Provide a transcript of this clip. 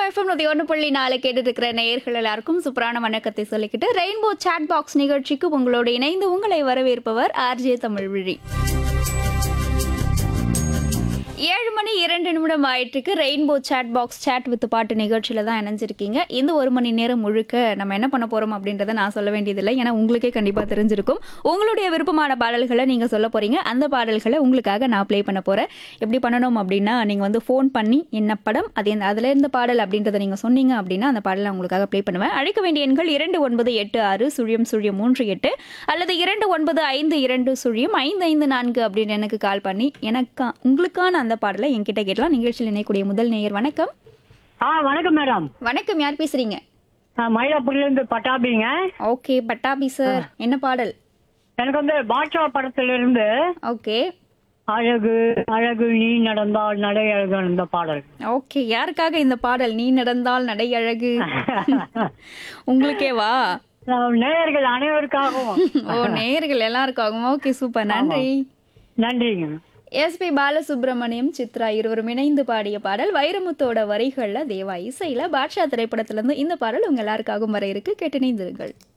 FM நூற்றி ஒன்று புள்ளி நாலு கேட்டுட்டு இருக்கிற நேயர்கள் எல்லாருக்கும் சூப்பரான வணக்கத்தை சொல்லிக்கிட்டு ரெயின்போ சாட் பாக்ஸ் நிகழ்ச்சிக்கு உங்களோடு இணைந்து உங்களை வரவேற்பவர் ஆர்ஜே தமிழ்விழி ஏழு மணி இரண்டு நிமிடம் ஆயிட்டுருக்கு rainbow chat box chat with பாட்டு நிகழ்ச்சியில் தான் இணைஞ்சிருக்கீங்க இந்த ஒரு மணி நேரம் முழுக்க நம்ம என்ன பண்ண போகிறோம் அப்படின்றத நான் சொல்ல வேண்டியதில்லை ஏன்னா உங்களுக்கே கண்டிப்பாக தெரிஞ்சிருக்கும் உங்களுடைய விருப்பமான பாடல்களை நீங்கள் சொல்ல போகிறீங்க அந்த பாடல்களை உங்களுக்காக நான் ப்ளே பண்ண போகிறேன் எப்படி பண்ணணும் அப்படின்னா நீங்கள் வந்து ஃபோன் பண்ணி என்ன படம் அது எந்த அதில் இருந்த பாடல் அப்படின்றத நீங்கள் சொன்னீங்க அப்படின்னா அந்த பாடலை உங்களுக்காக ப்ளே பண்ணுவேன் அழைக்க வேண்டிய எண்கள் இரண்டு ஒன்பது எட்டு ஆறு சுழியம் சுழியம் மூன்று எட்டு அல்லது இரண்டு ஒன்பது ஐந்து இரண்டு சுழியம் ஐந்து ஐந்து நான்கு அப்படின்னு எனக்கு கால் பண்ணி எனக்கு உங்களுக்கான அந்த பாடலை என்கிட்ட கேட்கலாம் நிகழ்ச்சியில் இணையக்கூடிய முதல் நேயர் வணக்கம் ஆ வணக்கம் மேடம் வணக்கம் யார் பேசுறீங்க நான் மயிலாப்பூர்லேருந்து பட்டாபிங்க ஓகே பட்டாபி சார் என்ன பாடல் எனக்கு வந்து பாட்ஷா படத்திலிருந்து ஓகே அழகு அழகு நீ நடந்தால் நடை அழகு அந்த பாடல் ஓகே யாருக்காக இந்த பாடல் நீ நடந்தால் நடை அழகு உங்களுக்கேவா நான் நேயர்கள் அனைவருக்காகவும் ஓ நேயர்கள் எல்லாருக்காகவும் ஓகே சூப்பர் நன்றி நன்றிங்க எஸ்பி பாலசுப்ரமணியம் சித்ரா இருவரும் இணைந்து பாடிய பாடல் வைரமுத்தோட வரிகள்ல தேவா இசையில பாட்ஷா திரைப்படத்திலிருந்து இந்த பாடல் உங்க எல்லாருக்காகவும் வர இருக்கு கேட்டு இணைந்திருங்கள்